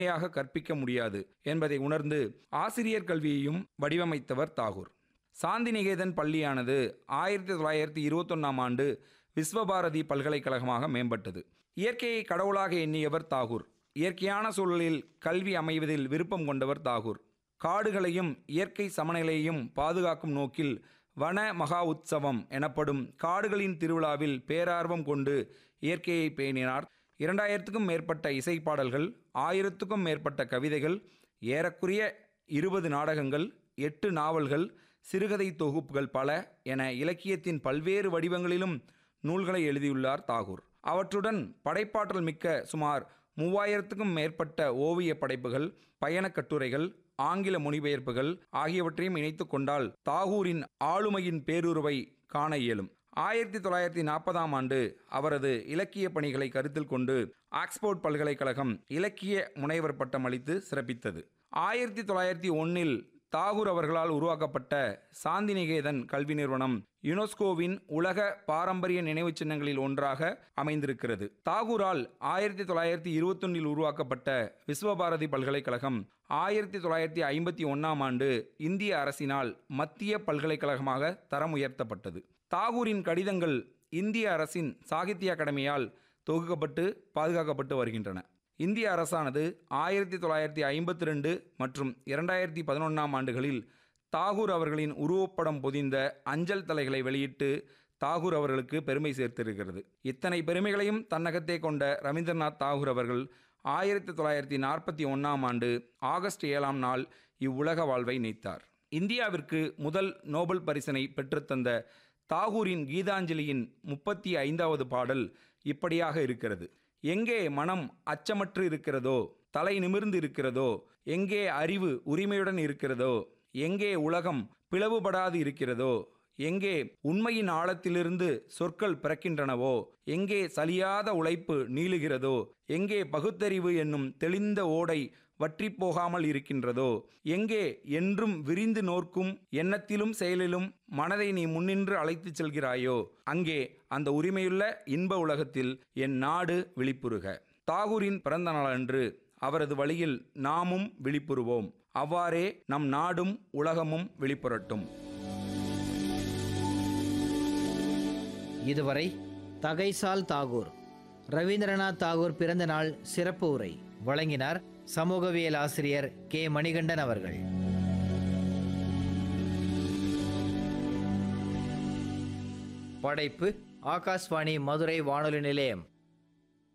முறையாக கற்பிக்க முடியாது என்பதை உணர்ந்து ஆசிரியர் கல்வியையும் வடிவமைத்தவர் தாகூர் சாந்திநிகேதன் பள்ளியானது ஆயிரத்தி தொள்ளாயிரத்தி இருபத்தொன்னாம் ஆண்டு விஸ்வபாரதி பல்கலைக்கழகமாக மேம்பட்டது இயற்கையை கடவுளாக எண்ணியவர் தாகூர் இயற்கையான சூழலில் கல்வி அமைவதில் விருப்பம் கொண்டவர் தாகூர் காடுகளையும் இயற்கை சமநிலையையும் பாதுகாக்கும் நோக்கில் வன மகா உற்சவம் எனப்படும் காடுகளின் திருவிழாவில் பேரார்வம் கொண்டு இயற்கையை பேணினார் இரண்டாயிரத்துக்கும் மேற்பட்ட இசைப்பாடல்கள் ஆயிரத்துக்கும் மேற்பட்ட கவிதைகள் ஏறக்குறைய இருபது நாடகங்கள் எட்டு நாவல்கள் சிறுகதை தொகுப்புகள் பல என இலக்கியத்தின் பல்வேறு வடிவங்களிலும் நூல்களை எழுதியுள்ளார் தாகூர் அவற்றுடன் படைப்பாற்றல் மிக்க சுமார் மூவாயிரத்துக்கும் மேற்பட்ட ஓவிய படைப்புகள் பயணக் கட்டுரைகள் ஆங்கில மொழிபெயர்ப்புகள் ஆகியவற்றையும் இணைத்து கொண்டால் தாகூரின் ஆளுமையின் பேருருவை காண இயலும் ஆயிரத்தி தொள்ளாயிரத்தி நாற்பதாம் ஆண்டு அவரது இலக்கிய பணிகளை கருத்தில் கொண்டு ஆக்ஸ்போர்ட் பல்கலைக்கழகம் இலக்கிய முனைவர் பட்டம் அளித்து சிறப்பித்தது ஆயிரத்தி தொள்ளாயிரத்தி ஒன்னில் தாகூர் அவர்களால் உருவாக்கப்பட்ட சாந்திநிகேதன் கல்வி நிறுவனம் யுனெஸ்கோவின் உலக பாரம்பரிய நினைவுச் சின்னங்களில் ஒன்றாக அமைந்திருக்கிறது தாகூரால் ஆயிரத்தி தொள்ளாயிரத்தி இருபத்தொன்னில் உருவாக்கப்பட்ட விஸ்வபாரதி பல்கலைக்கழகம் ஆயிரத்தி தொள்ளாயிரத்தி ஐம்பத்தி ஒன்றாம் ஆண்டு இந்திய அரசினால் மத்திய பல்கலைக்கழகமாக தரம் உயர்த்தப்பட்டது தாகூரின் கடிதங்கள் இந்திய அரசின் சாகித்ய அகாடமியால் தொகுக்கப்பட்டு பாதுகாக்கப்பட்டு வருகின்றன இந்திய அரசானது ஆயிரத்தி தொள்ளாயிரத்தி ஐம்பத்தி ரெண்டு மற்றும் இரண்டாயிரத்தி பதினொன்றாம் ஆண்டுகளில் தாகூர் அவர்களின் உருவப்படம் பொதிந்த அஞ்சல் தலைகளை வெளியிட்டு தாகூர் அவர்களுக்கு பெருமை சேர்த்திருக்கிறது இத்தனை பெருமைகளையும் தன்னகத்தே கொண்ட ரவீந்திரநாத் தாகூர் அவர்கள் ஆயிரத்தி தொள்ளாயிரத்தி நாற்பத்தி ஒன்றாம் ஆண்டு ஆகஸ்ட் ஏழாம் நாள் இவ்வுலக வாழ்வை நீத்தார் இந்தியாவிற்கு முதல் நோபல் பரிசினை பெற்றுத்தந்த தாகூரின் கீதாஞ்சலியின் முப்பத்தி ஐந்தாவது பாடல் இப்படியாக இருக்கிறது எங்கே மனம் அச்சமற்று இருக்கிறதோ தலை நிமிர்ந்து இருக்கிறதோ எங்கே அறிவு உரிமையுடன் இருக்கிறதோ எங்கே உலகம் பிளவுபடாது இருக்கிறதோ எங்கே உண்மையின் ஆழத்திலிருந்து சொற்கள் பிறக்கின்றனவோ எங்கே சலியாத உழைப்பு நீளுகிறதோ எங்கே பகுத்தறிவு என்னும் தெளிந்த ஓடை வற்றி போகாமல் இருக்கின்றதோ எங்கே என்றும் விரிந்து நோர்க்கும் எண்ணத்திலும் செயலிலும் மனதை நீ முன்னின்று அழைத்துச் செல்கிறாயோ அங்கே அந்த உரிமையுள்ள இன்ப உலகத்தில் என் நாடு விழிப்புறுக தாகூரின் பிறந்த நாளன்று அவரது வழியில் நாமும் விழிப்புறுவோம் அவ்வாறே நம் நாடும் உலகமும் விழிப்புறட்டும் இதுவரை தகைசால் தாகூர் ரவீந்திரநாத் தாகூர் பிறந்த நாள் சிறப்பு உரை வழங்கினார் சமூகவியல் ஆசிரியர் கே மணிகண்டன் அவர்கள் படைப்பு ஆகாஷ்வாணி மதுரை வானொலி நிலையம்